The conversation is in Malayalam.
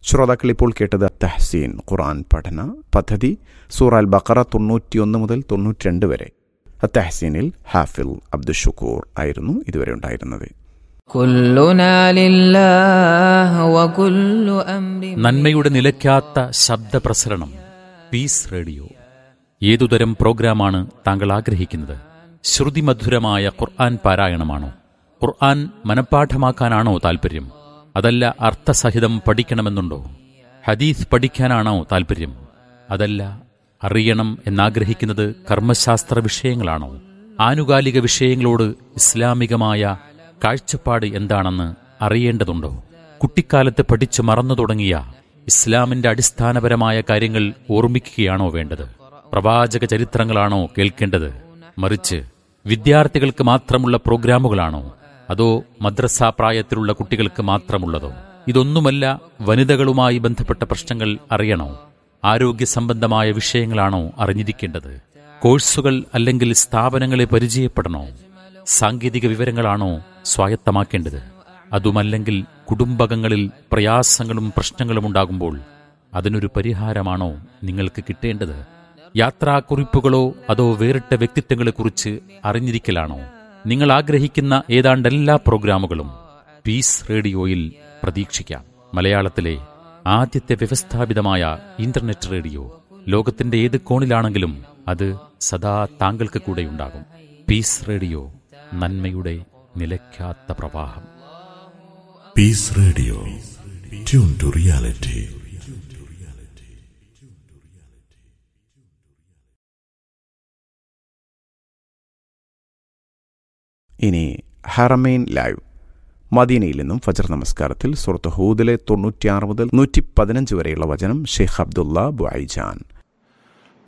ശ്രോതാക്കൾ ഇപ്പോൾ കേട്ടത് തഹസീൻ ഖുർആൻ പഠന പദ്ധതി സൂറ അൽ ബക്കറ തൊണ്ണൂറ്റിയൊന്ന് മുതൽ തൊണ്ണൂറ്റിരണ്ട് വരെ തഹസീനിൽ ഹാഫിൽ അബ്ദുഷുക്കൂർ ആയിരുന്നു ഇതുവരെ ഉണ്ടായിരുന്നത് كلنا لله وكل أمر നന്മയുടെ നിലയ്ക്കാത്ത ശബ്ദപ്രസരണം പീസ് റേഡിയോ ഏതുതരം പ്രോഗ്രാമാണ് താങ്കൾ ആഗ്രഹിക്കുന്നത് ശ്രുതിമധുരമായ ഖുർആൻ പാരായണമാണോ ഖുർആൻ മനഃപ്പാഠമാക്കാനാണോ താൽപ്പര്യം അതല്ല അർത്ഥസഹിതം പഠിക്കണമെന്നുണ്ടോ ഹദീസ് പഠിക്കാനാണോ താൽപ്പര്യം അതല്ല അറിയണം എന്നാഗ്രഹിക്കുന്നത് കർമ്മശാസ്ത്ര വിഷയങ്ങളാണോ ആനുകാലിക വിഷയങ്ങളോട് ഇസ്ലാമികമായ കാഴ്ചപ്പാട് എന്താണെന്ന് അറിയേണ്ടതുണ്ടോ കുട്ടിക്കാലത്ത് പഠിച്ചു മറന്നു തുടങ്ങിയ ഇസ്ലാമിന്റെ അടിസ്ഥാനപരമായ കാര്യങ്ങൾ ഓർമ്മിക്കുകയാണോ വേണ്ടത് പ്രവാചക ചരിത്രങ്ങളാണോ കേൾക്കേണ്ടത് മറിച്ച് വിദ്യാർത്ഥികൾക്ക് മാത്രമുള്ള പ്രോഗ്രാമുകളാണോ അതോ മദ്രസ പ്രായത്തിലുള്ള കുട്ടികൾക്ക് മാത്രമുള്ളതോ ഇതൊന്നുമല്ല വനിതകളുമായി ബന്ധപ്പെട്ട പ്രശ്നങ്ങൾ അറിയണോ ആരോഗ്യ സംബന്ധമായ വിഷയങ്ങളാണോ അറിഞ്ഞിരിക്കേണ്ടത് കോഴ്സുകൾ അല്ലെങ്കിൽ സ്ഥാപനങ്ങളെ പരിചയപ്പെടണോ സാങ്കേതിക വിവരങ്ങളാണോ സ്വായത്തമാക്കേണ്ടത് അതുമല്ലെങ്കിൽ കുടുംബകങ്ങളിൽ പ്രയാസങ്ങളും പ്രശ്നങ്ങളും ഉണ്ടാകുമ്പോൾ അതിനൊരു പരിഹാരമാണോ നിങ്ങൾക്ക് കിട്ടേണ്ടത് യാത്രാക്കുറിപ്പുകളോ അതോ വേറിട്ട വ്യക്തിത്വങ്ങളെക്കുറിച്ച് അറിഞ്ഞിരിക്കലാണോ നിങ്ങൾ ആഗ്രഹിക്കുന്ന ഏതാണ്ട് എല്ലാ പ്രോഗ്രാമുകളും പീസ് റേഡിയോയിൽ പ്രതീക്ഷിക്കാം മലയാളത്തിലെ ആദ്യത്തെ വ്യവസ്ഥാപിതമായ ഇന്റർനെറ്റ് റേഡിയോ ലോകത്തിന്റെ ഏത് കോണിലാണെങ്കിലും അത് സദാ താങ്കൾക്ക് കൂടെയുണ്ടാകും പീസ് റേഡിയോ നന്മയുടെ നിലയ്ക്കാത്ത പ്രവാഹം Peace Radio. Tune to reality. ഇനി ഹറമൈൻ ലൈവ് മദീനയിൽ നിന്നും ഫജർ നമസ്കാരത്തിൽ സുഹൃത്ത് ഹൂദിലെ തൊണ്ണൂറ്റിയാറ് മുതൽ നൂറ്റി പതിനഞ്ച് വരെയുള്ള വചനം ഷെയ്ഖ് അബ്ദുള്ള ബുഐജാൻ